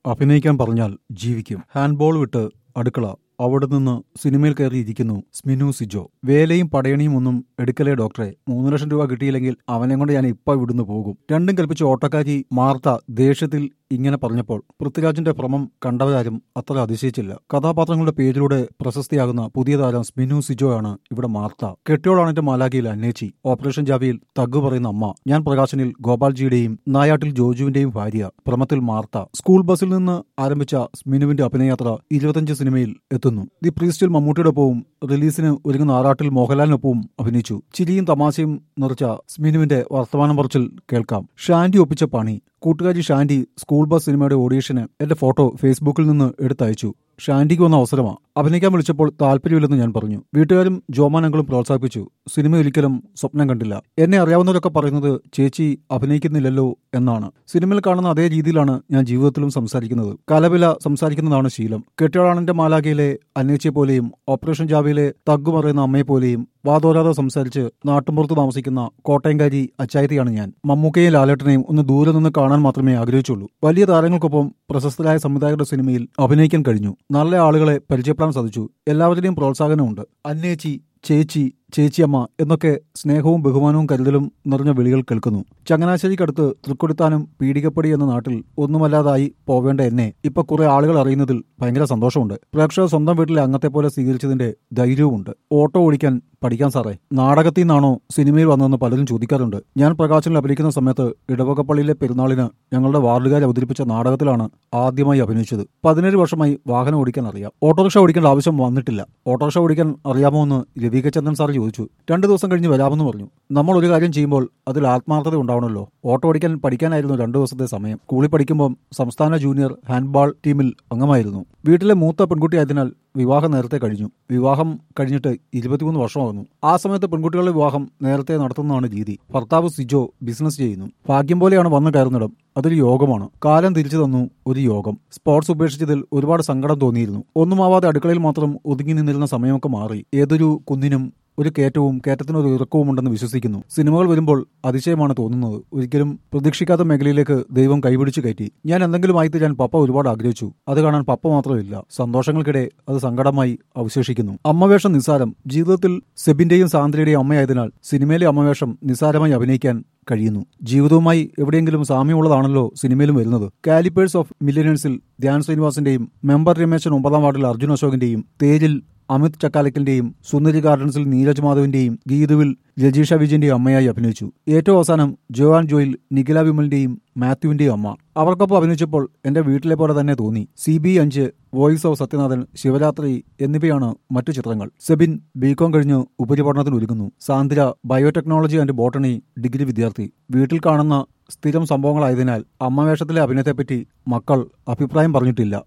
അഭിനയിക്കാൻ പറഞ്ഞാൽ ജീവിക്കും ഹാൻഡ്ബോൾ വിട്ട് അടുക്കള അവിടെ നിന്ന് സിനിമയിൽ കയറിയിരിക്കുന്നു സ്മിനു സിജോ വേലയും പടയണിയും ഒന്നും എടുക്കലേ ഡോക്ടറെ മൂന്ന് ലക്ഷം രൂപ കിട്ടിയില്ലെങ്കിൽ അവനെ കൊണ്ട് ഞാൻ ഇപ്പൊ ഇവിടുന്ന് പോകും രണ്ടും കൽപ്പിച്ച് ഓട്ടക്കാരി മാർത്ത ദേഷ്യത്തിൽ ഇങ്ങനെ പറഞ്ഞപ്പോൾ പൃഥ്വിരാജിന്റെ ഭ്രമം കണ്ടവരാരും അത്ര അതിശയിച്ചില്ല കഥാപാത്രങ്ങളുടെ പേരിലൂടെ പ്രശസ്തിയാകുന്ന പുതിയ താരം സ്മിനു സിജോ ആണ് ഇവിടെ മാർത്ത കെട്ടിയോളാണ് എന്റെ മാലാഖിയിൽ അന്നേച്ചി ഓപ്പറേഷൻ ജാവിയിൽ തഗ് പറയുന്ന അമ്മ ഞാൻ പ്രകാശനിൽ ഗോപാൽജിയുടെയും നായാട്ടിൽ ജോജുവിന്റെയും ഭാര്യ പ്രമത്തിൽ മാർത്ത സ്കൂൾ ബസ്സിൽ നിന്ന് ആരംഭിച്ച സ്മിനുവിന്റെ അഭിനയയാത്ര ഇരുപത്തഞ്ച് സിനിമയിൽ എത്തുന്നു ദി പ്രീസ്റ്റിൽ മമ്മൂട്ടിയോടൊപ്പവും റിലീസിന് ഒരുങ്ങുന്ന ആറാട്ടിൽ മോഹൻലാലിനൊപ്പവും അഭിനയിച്ചു ചിരിയും തമാശയും നിറച്ച സ്മിനുവിന്റെ വർത്തമാനം പറച്ചിൽ കേൾക്കാം ഷാൻഡി ഒപ്പിച്ച പണി കൂട്ടുകാരി ഷാൻഡി സ്കൂൾ ബസ് സിനിമയുടെ ഓഡീഷന് എന്റെ ഫോട്ടോ ഫേസ്ബുക്കിൽ നിന്ന് എടുത്തയച്ചു ഷാൻഡിക്ക് വന്ന അവസരമാണ് അഭിനയിക്കാൻ വിളിച്ചപ്പോൾ താല്പര്യമില്ലെന്ന് ഞാൻ പറഞ്ഞു വീട്ടുകാരും ജോമാനങ്ങളും പ്രോത്സാഹിപ്പിച്ചു സിനിമ ഒരിക്കലും സ്വപ്നം കണ്ടില്ല എന്നെ അറിയാവുന്നവരൊക്കെ പറയുന്നത് ചേച്ചി അഭിനയിക്കുന്നില്ലല്ലോ എന്നാണ് സിനിമയിൽ കാണുന്ന അതേ രീതിയിലാണ് ഞാൻ ജീവിതത്തിലും സംസാരിക്കുന്നത് കലവില സംസാരിക്കുന്നതാണ് ശീലം കെട്ടിയോളാണെന്റെ മാലാഖയിലെ അന്വേഷിയെ പോലെയും ഓപ്പറേഷൻ ജാവയിലെ തഗ്ഗു പറയുന്ന അമ്മയെ പോലെയും വാതോരാതെ സംസാരിച്ച് നാട്ടുമ്പുറത്ത് താമസിക്കുന്ന കോട്ടയംകാരി അച്ചായത്തിയാണ് ഞാൻ മമ്മൂക്കയും ലാലേട്ടനെയും ഒന്ന് ദൂരെ നിന്ന് കാണാൻ മാത്രമേ ആഗ്രഹിച്ചുള്ളൂ വലിയ താരങ്ങൾക്കൊപ്പം പ്രശസ്തരായ സംവിധായകരുടെ സിനിമയിൽ അഭിനയിക്കാൻ കഴിഞ്ഞു നല്ല ആളുകളെ പരിചയപ്പെടാൻ സാധിച്ചു എല്ലാവരുടെയും പ്രോത്സാഹനമുണ്ട് അന്നേച്ചി ചേച്ചി ചേച്ചിയമ്മ എന്നൊക്കെ സ്നേഹവും ബഹുമാനവും കരുതലും നിറഞ്ഞ വിളികൾ കേൾക്കുന്നു ചങ്ങനാശ്ശേരിക്കടുത്ത് തൃക്കൊടിത്താനും പീഡികപ്പടി എന്ന നാട്ടിൽ ഒന്നുമല്ലാതായി പോവേണ്ട എന്നെ ഇപ്പൊ കുറെ ആളുകൾ അറിയുന്നതിൽ ഭയങ്കര സന്തോഷമുണ്ട് പ്രേക്ഷകർ സ്വന്തം വീട്ടിലെ അംഗത്തെ പോലെ സ്വീകരിച്ചതിന്റെ ധൈര്യവുമുണ്ട് ഓട്ടോ ഓടിക്കാൻ പഠിക്കാൻ സാറേ നാടകത്തിൽ നിന്നാണോ സിനിമയിൽ വന്നതെന്ന് പലരും ചോദിക്കാറുണ്ട് ഞാൻ പ്രകാശനിൽ അഭിനയിക്കുന്ന സമയത്ത് ഇടവകപ്പള്ളിയിലെ പെരുന്നാളിന് ഞങ്ങളുടെ വാർഡുകാർ അവതരിപ്പിച്ച നാടകത്തിലാണ് ആദ്യമായി അഭിനയിച്ചത് പതിനേഴ് വർഷമായി വാഹനം ഓടിക്കാൻ അറിയാം ഓട്ടോറിക്ഷ ഓടിക്കേണ്ട ആവശ്യം വന്നിട്ടില്ല ഓട്ടോറിക്ഷ ഓടിക്കാൻ അറിയാമോ എന്ന് രവിക ചന്ദ്രൻ സാർ ചോദിച്ചു രണ്ടു ദിവസം കഴിഞ്ഞ് വരാമെന്ന് പറഞ്ഞു നമ്മൾ ഒരു കാര്യം ചെയ്യുമ്പോൾ അതിൽ ആത്മാർത്ഥത ഉണ്ടാവണമല്ലോ ഓട്ടോ ഓടിക്കാൻ പഠിക്കാനായിരുന്നു രണ്ടു ദിവസത്തെ സമയം സ്കൂളിൽ പഠിക്കുമ്പോൾ സംസ്ഥാന ജൂനിയർ ഹാൻഡ്ബാൾ ടീമിൽ അംഗമായിരുന്നു വീട്ടിലെ മൂത്ത പെൺകുട്ടി ആയതിനാൽ വിവാഹം നേരത്തെ കഴിഞ്ഞു വിവാഹം കഴിഞ്ഞിട്ട് ഇരുപത്തിമൂന്ന് വർഷമാകുന്നു ആ സമയത്ത് പെൺകുട്ടികളുടെ വിവാഹം നേരത്തെ നടത്തുന്നതാണ് രീതി ഭർത്താവ് സിജോ ബിസിനസ് ചെയ്യുന്നു ഭാഗ്യം പോലെയാണ് വന്നു കയറുന്നിടം അതൊരു യോഗമാണ് കാലം തിരിച്ചു തന്നു ഒരു യോഗം സ്പോർട്സ് ഉപേക്ഷിച്ചതിൽ ഒരുപാട് സങ്കടം തോന്നിയിരുന്നു ഒന്നുമാവാതെ അടുക്കളയിൽ മാത്രം ഒതുങ്ങി നിന്നിരുന്ന സമയമൊക്കെ മാറി ഏതൊരു കുന്നിനും ഒരു കയറ്റവും കയറ്റത്തിന് ഒരു ഇറക്കവും ഉണ്ടെന്ന് വിശ്വസിക്കുന്നു സിനിമകൾ വരുമ്പോൾ അതിശയമാണ് തോന്നുന്നത് ഒരിക്കലും പ്രതീക്ഷിക്കാത്ത മേഖലയിലേക്ക് ദൈവം കൈപിടിച്ച് കയറ്റി ഞാൻ എന്തെങ്കിലും ആയിത്തീരാൻ പപ്പ ഒരുപാട് ആഗ്രഹിച്ചു അത് കാണാൻ പപ്പ മാത്രമില്ല സന്തോഷങ്ങൾക്കിടെ അത് സങ്കടമായി അവശേഷിക്കുന്നു അമ്മവേഷം നിസ്സാരം ജീവിതത്തിൽ സെബിന്റെയും സാന്ദ്രയുടെയും അമ്മയായതിനാൽ സിനിമയിലെ അമ്മവേഷം നിസ്സാരമായി അഭിനയിക്കാൻ കഴിയുന്നു ജീവിതവുമായി എവിടെയെങ്കിലും സാമ്യമുള്ളതാണല്ലോ സിനിമയിലും വരുന്നത് കാലിപ്പേഴ്സ് ഓഫ് മില്യനേഴ്സിൽ ധ്യാൻ ശ്രീനിവാസിന്റെയും മെമ്പർ രമേശൻ ഒമ്പതാം വാർഡിൽ അർജുൻ അശോകിന്റെയും തേജിൽ അമിത് ചക്കാലക്കലിന്റെയും സുന്ദരി ഗാർഡൻസിൽ നീരജ് മാധവിന്റെയും ഗീതുവിൽ രജീഷ വിജയന്റെയും അമ്മയായി അഭിനയിച്ചു ഏറ്റവും അവസാനം ജോവാൻ ജോയിൽ നിഖില വിമലിന്റെയും മാത്യുവിന്റെയും അമ്മ അവർക്കൊപ്പം അഭിനയിച്ചപ്പോൾ എന്റെ വീട്ടിലെ പോലെ തന്നെ തോന്നി സി ബി അഞ്ച് വോയിസ് ഓഫ് സത്യനാഥൻ ശിവരാത്രി എന്നിവയാണ് മറ്റു ചിത്രങ്ങൾ സെബിൻ ബികോം കഴിഞ്ഞ് ഉപരിപഠനത്തിന് ഒരുങ്ങുന്നു Sandra biotechnology and botany degree വിദ്യാർത്ഥി വീട്ടിൽ കാണുന്ന സ്ഥിരം സംഭവങ്ങളായതിനാൽ അമ്മവേഷത്തിലെ അഭിനയത്തെപ്പറ്റി മക്കൾ അഭിപ്രായം പറഞ്ഞിട്ടില്ല